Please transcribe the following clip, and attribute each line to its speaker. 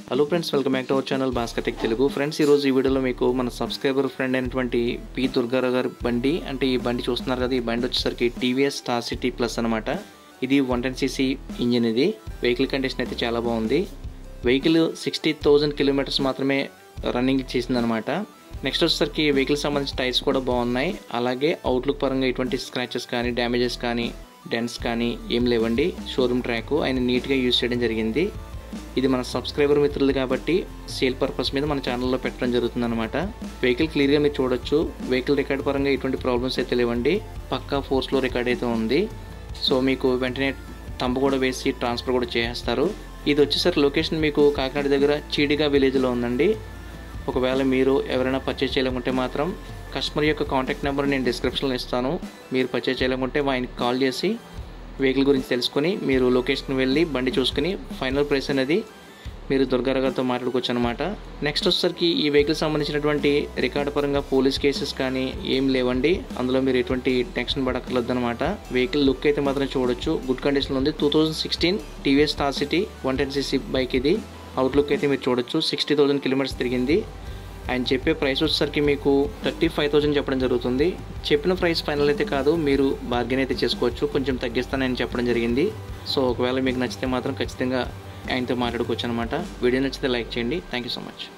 Speaker 1: hello friends welcome back to our channel Bhaskar tech Telugu friends ఈరోజు ఈ వీడియోలో మీకు మన సబ్స్క్రైబర్ ఫ్రెండ్ అయినటువంటి పి దుర్గారావు గారి బండి అంటే ఈ బండి చూస్తున్నారు కదా ఈ బండి వచ్చేసరికి టీవీఎస్ స్టార్ సిటీ ప్లస్ అనమాట ఇది వన్ టెన్ సీసీ ఇంజిన్ ఇది వెహికల్ కండిషన్ అయితే చాలా బాగుంది వెహికల్ సిక్స్టీ థౌజండ్ కిలోమీటర్స్ మాత్రమే రన్నింగ్ చేసిందనమాట నెక్స్ట్ వచ్చేసరికి వెహికల్ సంబంధించిన టైర్స్ కూడా బాగున్నాయి అలాగే అవుట్లుక్ పరంగా ఎటువంటి స్క్రాచెస్ కానీ డ్యామేజెస్ కానీ డెన్స్ కానీ ఏం లేవండి షోరూమ్ ట్రాక్ ఆయన నీట్గా యూజ్ చేయడం జరిగింది ఇది మన సబ్స్క్రైబర్ మిత్రులు కాబట్టి సేల్ పర్పస్ మీద మన ఛానల్లో పెట్టడం జరుగుతుంది అనమాట వెహికల్ క్లియర్గా మీరు చూడొచ్చు వెహికల్ రికార్డ్ పరంగా ఎటువంటి ప్రాబ్లమ్స్ అయితే లేవండి పక్కా ఫోర్స్లో రికార్డ్ అయితే ఉంది సో మీకు వెంటనే తంబు కూడా వేసి ట్రాన్స్ఫర్ కూడా చేసేస్తారు ఇది వచ్చేసరికి లొకేషన్ మీకు కాకినాడ దగ్గర చీడిగా విలేజ్లో ఉందండి ఒకవేళ మీరు ఎవరైనా పర్చేజ్ చేయాలనుకుంటే మాత్రం కస్టమర్ యొక్క కాంటాక్ట్ నెంబర్ నేను డిస్క్రిప్షన్లో ఇస్తాను మీరు పర్చేజ్ చేయాలనుకుంటే ఆయనకి కాల్ చేసి వెహికల్ గురించి తెలుసుకొని మీరు లొకేషన్ వెళ్ళి బండి చూసుకుని ఫైనల్ ప్రైస్ అనేది మీరు దుర్గారావు గారితో మాట్లాడుకోవచ్చు అనమాట నెక్స్ట్ వచ్చేసరికి ఈ వెహికల్ సంబంధించినటువంటి రికార్డు పరంగా పోలీస్ కేసెస్ కానీ ఏం లేవండి అందులో మీరు ఎటువంటి టెన్షన్ పడక్కర్లేదు అనమాట వెహికల్ లుక్ అయితే మాత్రం చూడొచ్చు గుడ్ కండిషన్లో ఉంది two thousand sixteen TVS star city one ten CC bike ఇది అవుట్లుక్ అయితే మీరు చూడొచ్చు సిక్స్టీ థౌసండ్ కిలోమీటర్స్ తిరిగింది ఆయన చెప్పే ప్రైస్ వచ్చేసరికి మీకు థర్టీ ఫైవ్ థౌసండ్ చెప్పడం జరుగుతుంది చెప్పిన ప్రైస్ ఫైనల్ అయితే కాదు మీరు బార్గెన్ అయితే చేసుకోవచ్చు కొంచెం తగ్గిస్తానని చెప్పడం జరిగింది సో ఒకవేళ మీకు నచ్చితే మాత్రం ఖచ్చితంగా ఆయనతో మాట్లాడుకోవచ్చు అనమాట వీడియో నచ్చితే లైక్ చేయండి థ్యాంక్ యూ సో మచ్